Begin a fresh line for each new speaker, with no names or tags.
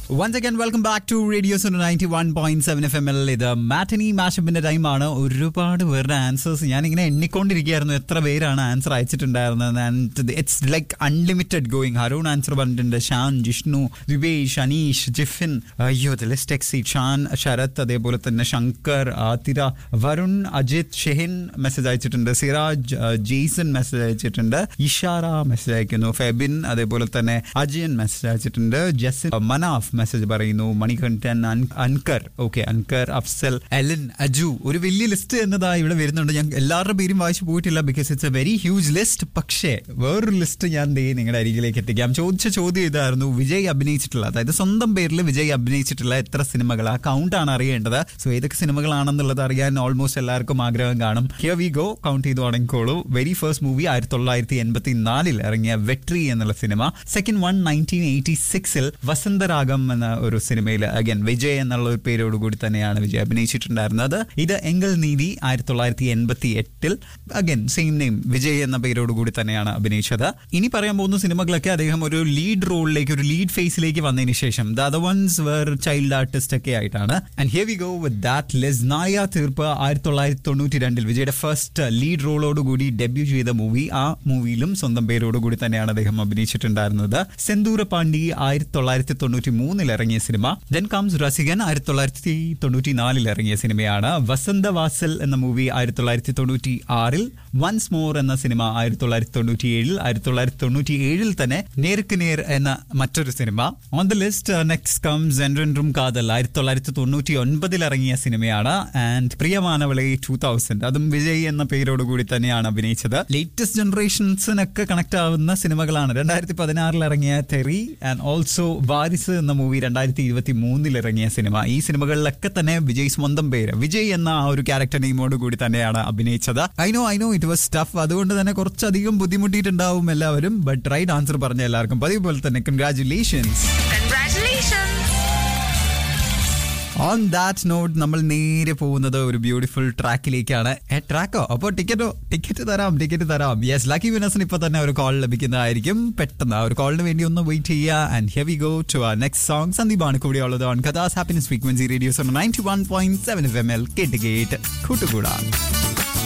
Once again welcome back to radio ninety one point seven F M L ഇത് matinee മാഷപ്പിന്റെ ടൈമാണ് ഒരുപാട് പേരുടെ ആൻസേഴ്സ് ഞാനിങ്ങനെ എണ്ണിക്കൊണ്ടിരിക്കുകയായിരുന്നു എത്ര പേരാണ് ആൻസർ അയച്ചിട്ടുണ്ടായിരുന്നത് and it's like unlimited going Haroon answer പറഞ്ഞിട്ടുണ്ട് ഷാൻ ജിഷ്ണു വിവേഷ് അനീഷ് ജിഫിൻ അയ്യോ ലിസ്റ്റ് എക്സി ഷാൻ ശരത് അതേപോലെ തന്നെ ശങ്കർ ആതിര വരുൺ അജിത് ഷെഹിൻ മെസ്സേജ് അയച്ചിട്ടുണ്ട് സിറാജ് ആ, ജെയ്സൺ മെസ്സേജ് അയച്ചിട്ടുണ്ട് ഇഷാറ മെസ്സേജ് അയക്കുന്നു ഫെബിൻ അതേപോലെ തന്നെ അജയൻ മെസ്സേജ് അയച്ചിട്ടുണ്ട് ജസിൻ മനാഫ് മെസ്സേജ് പറയുന്നു മണികണ്ഠൻ അൻ- അൻകർ ഓക്കെ അൻകർ അഫ്സൽ എലൻ അജു ഒരു വലിയ ലിസ്റ്റ് എന്നതാ ഇവിടെ വരുന്നുണ്ട് ഞാൻ എല്ലാവരുടെ പേരും വായിച്ചു പോയിട്ടില്ല because it's a very huge list പക്ഷേ വേറൊരു ലിസ്റ്റ് ഞാൻ ദേ നിങ്ങളുടെ അരികിലേക്ക് എത്തിക്കാം ചോദിച്ച ചോദ്യം ഇതായിരുന്നു വിജയ് അഭിനയിച്ചിട്ടുള്ള അതായത് സ്വന്തം പേരിൽ വിജയ് അഭിനയിച്ചിട്ടുള്ള എത്ര സിനിമകൾ ആ കൗണ്ട് ആണ് അറിയേണ്ടത് സോ ഏതൊക്കെ സിനിമകളാണെന്നുള്ളത് അറിയാൻ ഓൾമോസ്റ്റ് എല്ലാവർക്കും ആഗ്രഹം കാണും ഹിയർ വി ഗോ കൗണ്ട് ചെയ്ത് തുടങ്ങിക്കോളൂ വെരി ഫസ്റ്റ് മൂവി ആയിരത്തി തൊള്ളായിരത്തി എൺപത്തി നാലിൽ ഇറങ്ങിയ വെട്രി എന്നുള്ള cinema second one nineteen eighty സിക്സിൽ വസന്തരാഗം എന്ന ഒരു സിനിമയിൽ അഗൈൻ വിജയ് എന്നുള്ള ഒരു പേരോടുകൂടി തന്നെയാണ് വിജയ് അഭിനയിച്ചിട്ടുണ്ടായിരുന്നത് ഇത് എങ്കൽ നീതി ആയിരത്തി തൊള്ളായിരത്തി എൺപത്തി എട്ടിൽ അഗൈൻ സെയിം നെയിം വിജയ് എന്ന പേരോടുകൂടി തന്നെയാണ് അഭിനയിച്ചത് ഇനി പറയാൻ പോകുന്ന സിനിമകളൊക്കെ അദ്ദേഹം ഒരു ലീഡ് റോളിലേക്ക് ഒരു ലീഡ് ഫേസിലേക്ക് വന്നതിന് ശേഷം the other ones were child artist ഒക്കെ ആയിട്ടാണ് and here we go with that ലെസ്നായ തീർപ്പ് ആയിരത്തി തൊള്ളായിരത്തി തൊണ്ണൂറ്റി രണ്ടിൽ വിജയുടെ ഫസ്റ്റ് ലീഡ് റോളോടുകൂടി ഡെബ്യൂ ചെയ്ത മൂവി ആ മൂവിയിലും സ്വന്തം പേരോടുകൂടി തന്നെയാണ് അദ്ദേഹം അഭിനയിച്ചിട്ടുണ്ടായിരുന്നത് സെന്തൂര പാണ്ഡി ആയിരത്തി തൊള്ളായിരത്തി തൊണ്ണൂറ്റി മൂന്നിൽ ഇറങ്ങിയ സിനിമ ദെൻ കംസ് റസികൻ ആയിരത്തി തൊള്ളായിരത്തി തൊണ്ണൂറ്റി നാലിൽ ഇറങ്ങിയ സിനിമയാണ് വസന്തവാസൽ എന്ന മൂവി ആയിരത്തി തൊള്ളായിരത്തി തൊണ്ണൂറ്റി ആറിൽ വൺസ് മോർ എന്ന സിനിമ ആയിരത്തി തൊള്ളായിരത്തി തൊണ്ണൂറ്റി ഏഴിൽ ആയിരത്തി തൊള്ളായിരത്തി തൊണ്ണൂറ്റി ഏഴിൽ തന്നെ നേർക്ക് നേർ എന്ന മറ്റൊരു cinema on the list next comes Endrum Kadhal ആയിരത്തി തൊള്ളായിരത്തി തൊണ്ണൂറ്റി ഒൻപതിൽ ഇറങ്ങിയ സിനിമയാണ് ആൻഡ് പ്രിയമാനവളെ ടൂ തൗസൻഡ് അതും വിജയ് എന്ന പേരോടുകൂടി തന്നെയാണ് അഭിനയിച്ചത് ലേറ്റസ്റ്റ് ജനറേഷൻസിനൊക്കെ കണക്ട് ആവുന്ന സിനിമകളാണ് രണ്ടായിരത്തി പതിനാറിൽ ഇറങ്ങിയ തെറി ആൻഡ് ഓൾസോ വാരിസ് എന്ന മൂവി രണ്ടായിരത്തി ഇരുപത്തി മൂന്നിൽ ഇറങ്ങിയ സിനിമ ഈ സിനിമകളിലൊക്കെ തന്നെ വിജയ് സ്വന്തം പേര് വിജയ് എന്ന ആ ഒരു ക്യാരക്ടർ നെയിമോട് കൂടി തന്നെയാണ് അഭിനയിച്ചത് I know I know it was tough അതുകൊണ്ട് തന്നെ കുറച്ചധികം ബുദ്ധിമുട്ടിയിട്ടുണ്ടാവും എല്ലാവരും ബട്ട് റൈറ്റ് ആൻസർ പറഞ്ഞ എല്ലാവർക്കും പതിവ് പോലെ തന്നെ congratulations
Congratulations!
On that note നമ്മൾ നേരെ പോകുന്നത് ഒരു ബ്യൂട്ടിഫുൾ ട്രാക്കിലേക്കാണ് ഏ ട്രാക്കോ അപ്പോൾ ടിക്കറ്റോ ടിക്കറ്റ് തരാം ടിക്കറ്റ് തരാം യെസ് ലക്കി വിനസിന് ഇപ്പൊ തന്നെ ഒരു കോൾ ലഭിക്കുന്നതായിരിക്കും പെട്ടെന്ന് ആ ഒരു കോളിന് വേണ്ടി ഒന്ന് വെയിറ്റ് ചെയ്യുക ആൻഡ് ഹെവി ഗോ ടു ആ നെക്സ്റ്റ് സോങ് സന്ദീപാണ് കൂടെ ഉള്ളത് ഓൺ കഥാസ് happiness frequency radio's ninety one point seven F M എൽ കേട്ട് കേട്ട് കൂട്ടുകൂടാം